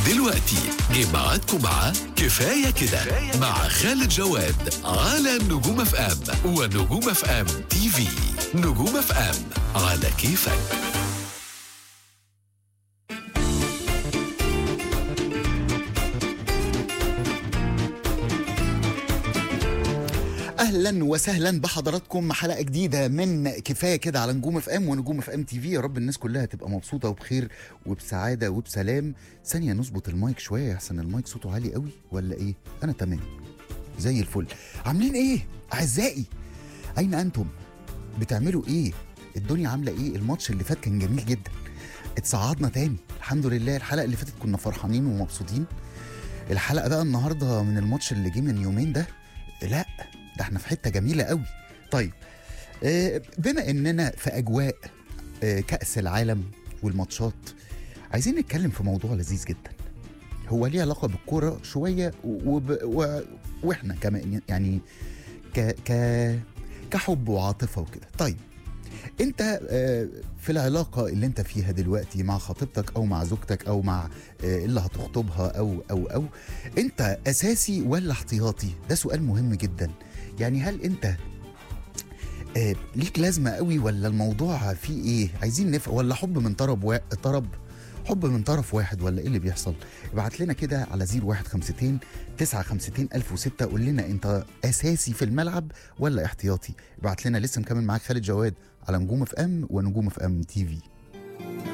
دلوقتي جه ميعادكم مع كفاية كده مع خالد جواد على نجوم اف ام ونجوم اف ام تي في نجوم اف ام على كيفك اهلا وسهلا بحضراتكم حلقه جديده من كفايه كده على نجوم اف ام ونجوم اف ام تي في يا رب الناس كلها تبقى مبسوطه وبخير وبسعاده وبسلام ثانيه نظبط المايك شويه يحسن المايك صوته عالي قوي ولا ايه انا تمام زي الفل عاملين ايه اعزائي اين انتم بتعملوا ايه الدنيا عامله ايه الماتش اللي فات كان جميل جدا اتصعدنا تاني الحمد لله الحلقه اللي فاتت كنا فرحانين ومبسوطين الحلقه بقى النهارده من الماتش اللي جه من يومين ده لا ده احنا في حته جميله قوي طيب آه، بما اننا في اجواء آه، كاس العالم والماتشات عايزين نتكلم في موضوع لذيذ جدا هو ليه علاقه بالكوره شويه وب... و... واحنا كمان يعني ك... ك... كحب وعاطفه وكده طيب انت آه، في العلاقه اللي انت فيها دلوقتي مع خطيبتك او مع زوجتك او مع آه، اللي هتخطبها او او او انت اساسي ولا احتياطي ده سؤال مهم جدا يعني هل انت آه، ليك لازمه قوي ولا الموضوع فيه ايه عايزين نفهم ولا حب من طرف وا... طرب حب من طرف واحد ولا ايه اللي بيحصل ابعت لنا كده على 0152 952 1006 قول لنا انت اساسي في الملعب ولا احتياطي ابعت لنا لسه مكمل معاك خالد جواد على نجوم اف ام ونجوم اف ام تي في